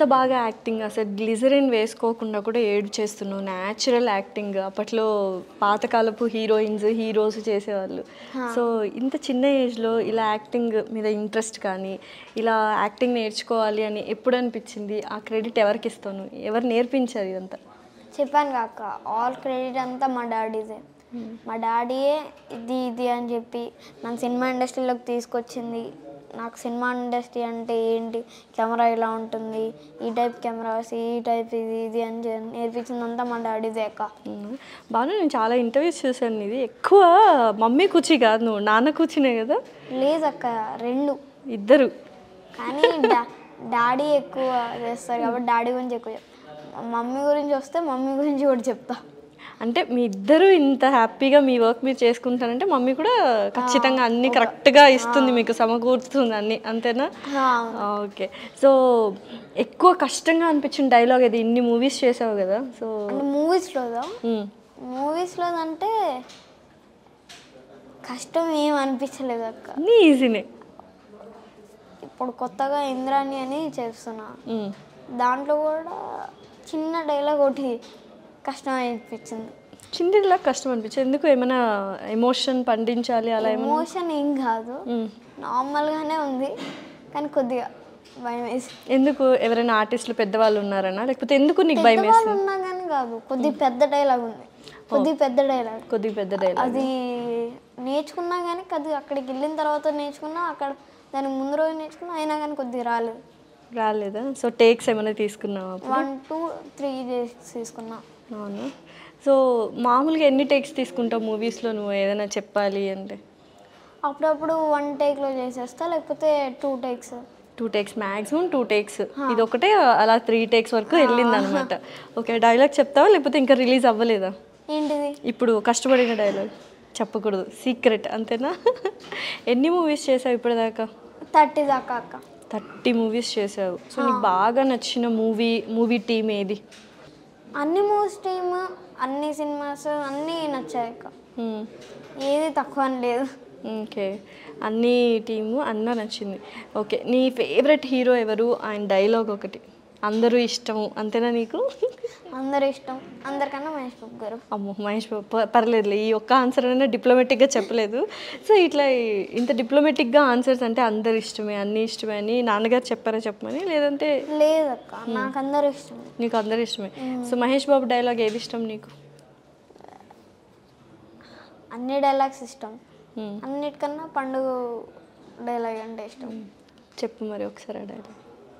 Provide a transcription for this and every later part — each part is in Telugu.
బాగా యాక్టింగ్ అసలు గ్లిజరిన్ వేసుకోకుండా కూడా ఏడు చేస్తున్నావు న్యాచురల్ యాక్టింగ్ అప్పట్లో పాతకాలపు హీరోయిన్స్ హీరోస్ చేసేవాళ్ళు సో ఇంత చిన్న ఏజ్లో ఇలా యాక్టింగ్ మీద ఇంట్రెస్ట్ కానీ ఇలా యాక్టింగ్ నేర్చుకోవాలి అని ఎప్పుడు అనిపించింది ఆ క్రెడిట్ ఎవరికి ఇస్తాను ఎవరు నేర్పించారు ఇదంతా చెప్పాను కాక ఆల్ క్రెడిట్ అంతా మా డాడీదే మా డాడీయే ఇది ఇది అని చెప్పి నన్ను సినిమా ఇండస్ట్రీలోకి తీసుకొచ్చింది నాకు సినిమా ఇండస్ట్రీ అంటే ఏంటి కెమెరా ఇలా ఉంటుంది ఈ టైప్ కెమెరాస్ ఈ టైప్ ఇది ఇది అని చె- నేర్పించిందంతా మా డాడీదే అక్క ఉమ్. బాను నేను చాలా ఇంటర్వ్యూస్ చూసాను ఇది ఎక్కువ మమ్మీ కూర్చి కాదు నువ్వు నాన్న కూర్చునే కదా లేదక్క రెండు ఇద్దరు కానీ డా డాడీ ఎక్కువ చేస్తారు కాబట్టి డాడీ గురించి ఎక్కువ చెప్తా మమ్మీ గురించి వస్తే మమ్మీ గురించి కూడా చెప్తా అంటే మీ ఇద్దరు ఇంత హ్యాపీగా మీ వర్క్ మీరు చేసుకుంటారంటే మమ్మీ కూడా ఖచ్చితంగా అన్ని కరెక్ట్గా ఇస్తుంది మీకు సమకూరుస్తుంది అన్ని అంతేనా ఆ, ఓకే సో ఎక్కువ కష్టంగా అనిపించిన డైలాగ్ ఇది ఇన్ని మూవీస్ చేసావు కదా సో అంటే మూవీస్లోదా మూవీస్లో అంటే కష్టం ఏం అనిపించలేదు అక్క అన్నీ ఈజీనే ఇప్పుడు కొత్తగా ఇంద్రాణి అని చేస్తున్నా దాంట్లో కూడా చిన్న డైలాగ్ ఒకటి కష్టం అనిపించింది చిన్నదిలా కష్టం అనిపించింది ఎందుకు ఏమైనా ఎమోషన్ పండించాలి అలా ఏమైనా ఎమోషన్ ఏం కాదు నార్మల్గానే ఉంది కానీ కొద్దిగా భయం వేసి ఎందుకు ఎవరైనా ఆర్టిస్టులు పెద్దవాళ్ళు ఉన్నారనా లేకపోతే ఎందుకు నీకు భయం పెద్దవాళ్ళు వేస్తుంది ఉన్నా కానీ కాదు కొద్దిగా పెద్ద డైలాగ్ ఉంది కొద్దిగా పెద్ద డైలాగ్ కొద్దిగా పెద్ద డైలాగ్ అది నేర్చుకున్నా కానీ కొద్దిగా అక్కడికి వెళ్ళిన తర్వాత నేర్చుకున్నా అక్కడ దానికి ముందు రోజు నేర్చుకున్నా అయినా కానీ కొద్దిగా రాలేదు రాలేదా సో టేక్స్ ఏమైనా తీసుకున్నావా వన్ టూ త్రీ డేస్ తీసుకున్నా అవును సో మామూలుగా ఎన్ని టేక్స్ తీసుకుంటావు మూవీస్లో నువ్వు ఏదైనా చెప్పాలి అంటే అప్పుడప్పుడు వన్ టేక్లో చేసేస్తా లేకపోతే two takes two takes maximum two takes ఇది ఒకటే అలా త్రీ టేక్స్ వరకు వెళ్ళింది అనమాట ఓకే డైలాగ్ చెప్తావా లేకపోతే ఇంకా రిలీజ్ అవ్వలేదా ఏంటిది ఇప్పుడు కష్టపడిన డైలాగ్ చెప్పకూడదు సీక్రెట్ అంతేనా ఎన్ని మూవీస్ చేసావు ఇప్పటిదాకా థర్టీ దాకా అక్క థర్టీ మూవీస్ చేసావు సో నీకు బాగా నచ్చిన మూవీ మూవీ టీమ్ ఏది అన్ని మూవీస్ టీమ్ అన్ని సినిమాస్ అన్నీ నచ్చాయి అక్క Hmm. ఏది తక్కువ అని లేదు ఓకే అన్ని టీము అన్న నచ్చింది ఓకే నీ ఫేవరెట్ హీరో ఎవరు ఆయన డైలాగ్ ఒకటి అందరూ ఇష్టము అంతేనా నీకు అందరు ఇష్టం అందరికన్నా మహేష్ బాబు గారు అమ్మో మహేష్ బాబు ప- పర్లేదులే ఈ ఒక్క ఆన్సర్ అయినా డిప్లొమాటిక్గా చెప్పలేదు సో ఇట్లా ఈ- ఇంత డిప్లొమాటిక్గా ఆన్సర్స్ అంటే అందరు ఇష్టమే అన్ని ఇష్టమే అని నాన్నగారు చెప్పారా చెప్పమని లేదంటే లేదక్క నాకు అందరు ఇష్టం నీకు అందరు ఇష్టమే సో మహేష్ బాబు డైలాగ్ ఏది ఇష్టం నీకు అన్ని డైలాగ్స్ ఇష్టం Hmm. అన్నిటికన్నా పండుగ డైలాగ్ అంటే ఇష్టం చెప్పు మరి ఒకసారి ఆ డైలాగ్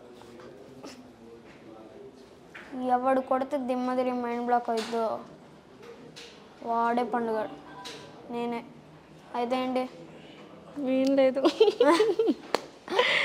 ఎవడు కొడితే దిమ్మ తిరిగి మైండ్ బ్లాక్ అవుతుందో వాడే పండుగ నేనే అయితే ఏంటి ఏం లేదు